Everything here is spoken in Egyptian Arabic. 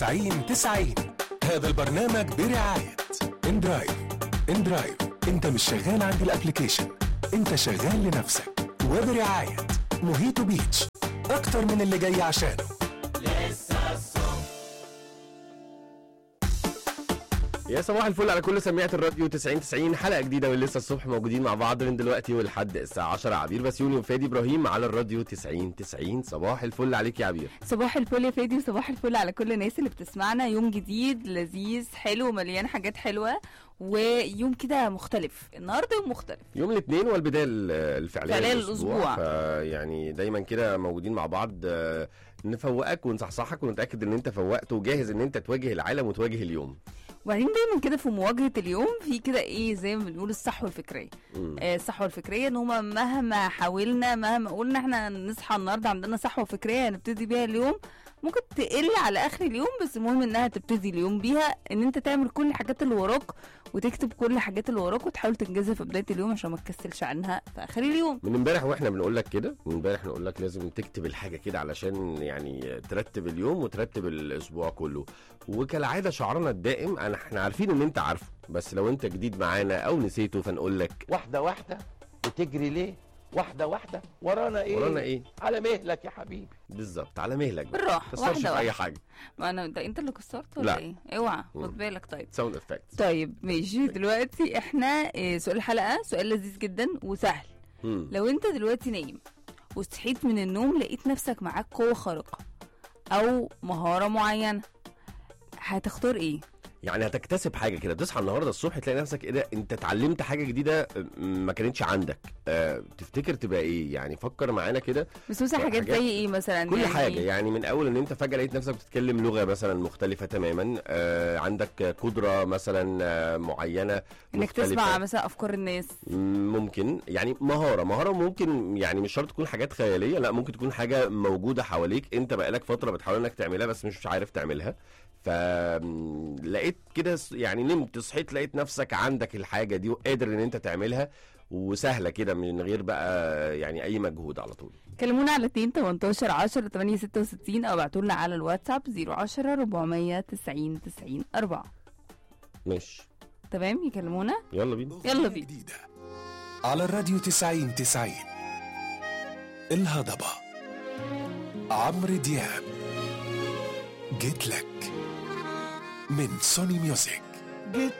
90 90 هذا البرنامج برعاية اندرايف اندرايف انت مش شغال عند الابليكيشن انت شغال لنفسك وبرعاية موهيتو بيتش اكتر من اللي جاي عشانه يا صباح الفل على كل سميعة الراديو 90 90 حلقة جديدة من لسه الصبح موجودين مع بعض من دلوقتي ولحد الساعة 10 عبير بسيوني وفادي ابراهيم على الراديو 90 90 صباح الفل عليك يا عبير صباح الفل يا فادي وصباح الفل على كل الناس اللي بتسمعنا يوم جديد لذيذ حلو مليان حاجات حلوة ويوم كده مختلف النهارده يوم مختلف يوم الاثنين والبداية ال- الفعلية فعلية للأسبوع. للأسبوع. فيعني دايما كده موجودين مع بعض آه، نفوقك ونصحصحك ونتأكد ان انت فوقت وجاهز ان انت تواجه العالم وتواجه اليوم وبعدين دايما كده في مواجهة اليوم في كده ايه زي ما بنقول الصحوة الفكرية مم. آه، الصحوة الفكرية ان هما مهما حاولنا مهما قلنا احنا نصحى النهارده عندنا صحوة فكرية هنبتدي بيها اليوم ممكن تقل على اخر اليوم بس المهم انها تبتدي اليوم بيها ان انت تعمل كل الحاجات اللي وراك وتكتب كل الحاجات اللي وراك وتحاول تنجزها في بداية اليوم عشان ما تكسلش عنها في اخر اليوم من امبارح واحنا بنقول لك كده من امبارح نقول لك لازم تكتب الحاجه كده علشان يعني ترتب اليوم وترتب الاسبوع كله وكالعاده شعارنا الدائم انا احنا عارفين ان انت عارفه بس لو انت جديد معانا او نسيته فنقول لك واحدة واحدة بتجري ليه؟ واحدة واحدة ورانا ايه؟ ورانا ايه على مهلك يا حبيبي بالظبط على مهلك بقى. بالراحة، ما تكسرش واحدة في اي واحدة. حاجه ما انا ده انت اللي كسرت ولا لا. ايه اوعى مم. خد بالك طيب ساوند افكتس طيب ماشي دلوقتي احنا آه، سؤال الحلقه سؤال لذيذ جدا وسهل لو انت دلوقتي نايم وصحيت من النوم لقيت نفسك معاك قوه خارقه او مهاره معينه هتختار ايه يعني هتكتسب حاجه كده تصحى النهارده الصبح تلاقي نفسك ايه ده انت اتعلمت حاجه جديده م- ما كانتش عندك أه تفتكر تبقى ايه يعني فكر معانا كده بس مثلا حاجات حاجات- زي ايه مثلا كل يعني حاجه يعني من اول ان انت فجاه لقيت نفسك بتتكلم لغه مثلا مختلفه تماما آه عندك قدره مثلا آه معينه انك مختلفة. تسمع مثلا افكار الناس ممكن يعني مهاره مهاره ممكن يعني مش شرط تكون حاجات خياليه لا ممكن تكون حاجه موجوده حواليك انت بقالك فتره بتحاول انك تعملها بس مش عارف تعملها فلقيت كده س- يعني نمت صحيت لقيت نفسك عندك الحاجه دي وقادر ان انت تعملها وسهله كده من غير بقى يعني اي مجهود على طول كلمونا على 2 18 10 8 66 او ابعتوا لنا على الواتساب 010 490 90 4 ماشي تمام يكلمونا يلا بينا يلا بينا. جديدة على الراديو 90 90 الهضبة عمرو دياب جيت لك من سوني ميوزك جيت